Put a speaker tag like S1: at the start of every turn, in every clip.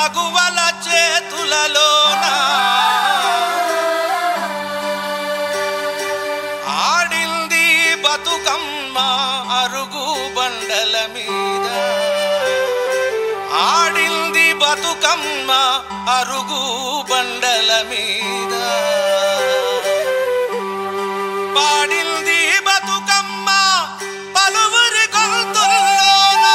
S1: మగువల చేతులలోన ఆడింది బతుకమ్మ అరుగు బండల మీద ఆడింది బతుకమ్మ అరుగు బండల మీద పాడింది బతుకమ్మ పలువురి గొంతుల్లోన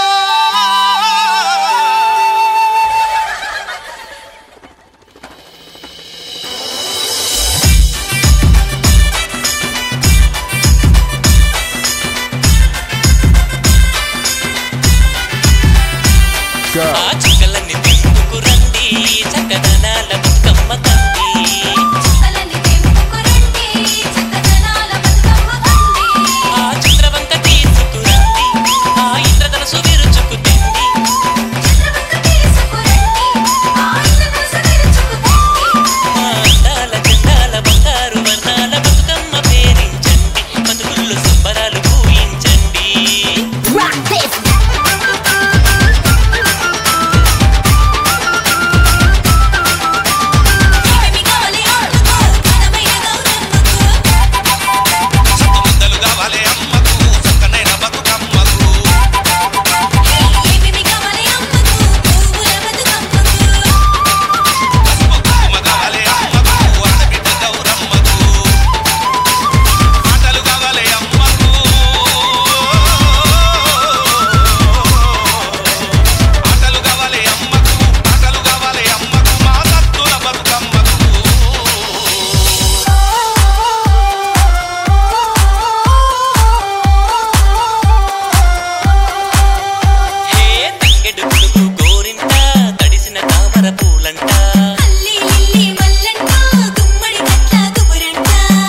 S2: ఆ చుక్కలన్నీ తిందుకు రండి చక్కదనాల బతుకమ్మ కంది
S3: చుక్కలని తెంపుకురండి చక్కదనాల బతుకమ్మ కండి
S2: ఆ చంద్రవంక తీసుకురండి ఆ ఇంద్రధనసు విరుచుకు తిండి
S3: చంద్రవంక తీసుకురండి ఆ ఇంద్రధనుసు విరుచుకుతండి
S2: మా అందాల చందాల బంగారు వర్ణాల బతుకమ్మ పేరించండి బతుకుల్లో సంబరాలు పూయించండి
S3: ఏమి కావాలి ఆడుకో ఘనమైన గౌరమ్మకు
S1: సత్తుమందలు కావాలి అమ్మకు చక్కనైన బతుకమ్మకు
S3: ఏమి కావాలి అమ్మకు పువ్వుల బతుకమ్మకు
S1: పసుపు కుంకుమ కావాలి అమ్మకు ఆడబిడ్డ గౌరమ్మకు ఆటలు కావాలి అమ్మకు ఆటలు కావాలి అమ్మకు ఆటలు కావాలి అమ్మకు మా సత్తుల బతుకమ్మకు
S2: హే తంగెడు పులుగు గోరింట తడిసిన తామర పూలంట
S3: అల్లి లిల్లి మల్లంట గుమ్మడి కట్ల గుబురంట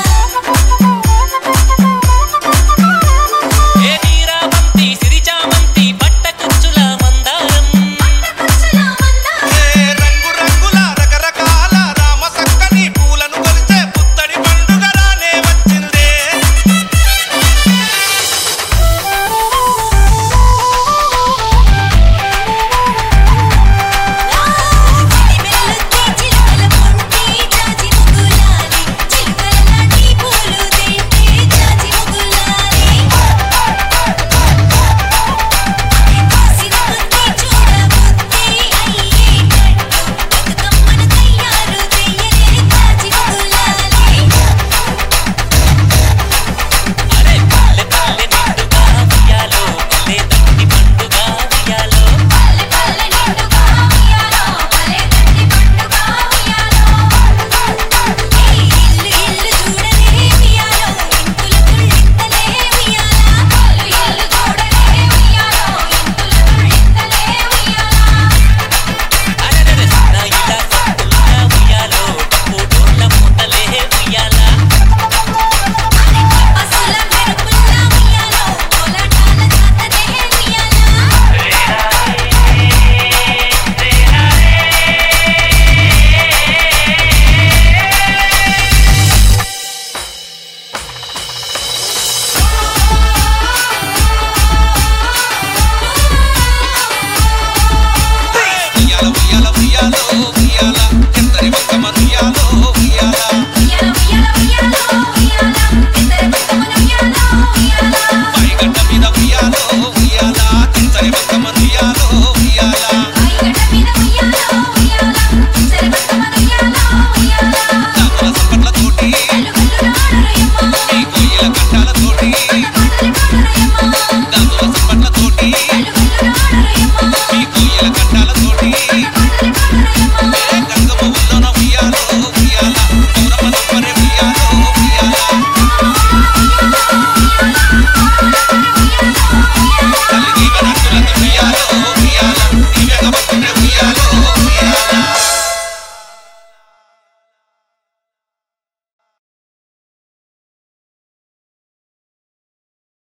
S2: ఏ నీరావంతి సిరిచామంతి పట్ట కుచ్చుల మందారం
S3: పచ్చల మందారం
S1: ఏ రంగు రంగుల రకరకాల రామ సక్కని పూలను కొలిచే పుత్తడి పండుగ రానే వచ్చిందే
S3: చిలిమెల్లొచ్చి చిలుకల పొంటి జాజి ముగ్గులాలి చిలుకలాంటి పూలు తెంపే జాజి ముగ్గులాలి కాసిన కొద్ది చూడబుద్ది అయ్యేటట్టు బతుకమ్మను తయారు చెయ్యలే జాజి ముగ్గులాలి
S2: అరే పల్లె పల్లె నిండుగా ఉయ్యాలో పల్లె తట్టి పండుగ ఉయ్యాలో
S3: పల్లె పల్లె నిండుగా ఉయ్యాలో పల్లె తట్టి పండుగ ఉయ్యాలో ఏ ఇల్లు ఇల్లు చూడలే ఉయ్యాలో ఇంతుల తుళ్ళింతలే ఉయ్యాలా ఇల్లు ఇల్లు చూడలే ఉయ్యాలో ఇంతుల తుళ్ళింతలే ఉయ్యాలా
S2: అరెరెరె సన్న ఇలా సత్తుల ఉయ్యాలో డప్పు డోళ్ళ మూతలే ఉయ్యాలా
S3: పసుల మెరుపుల ఉయ్యాలో కోలాటాల జాతరే ఉయ్యాలా
S1: ఉయ్యాల ఉయ్యాల ఉయ్యాలో ఉయ్యాల ఎంతరి బతుకమ్మ ఉయ్యాలో ఉయ్యాల
S3: ఉయ్యాల ఉయ్యాల ఉయ్యాలో ఉయ్యాల ఇద్దరి బతుకమ్మను ఉయ్యాలో ఉయ్యాలా
S1: పైగడ్డ మీద ఉయ్యాలో ఉయ్యాల ఎంతరి బతుకమ్మ ఉయ్యాలో ఉయ్యాల
S3: ఐగడ మీద ఉయ్యాలో ఉయ్యాల ఇద్దరి బతుకమ్మను ఉయ్యాలో ఉయ్యాలా
S1: దాగుల సంపట్ల తోటి
S3: గల్లు గల్లు నాడురయమ్మ
S1: ఈ కోయిల కట్టాల తోటి
S3: పాటలు పాడురయమ్మ
S1: దాగుల సంపట్ల తోటి
S3: గల్లు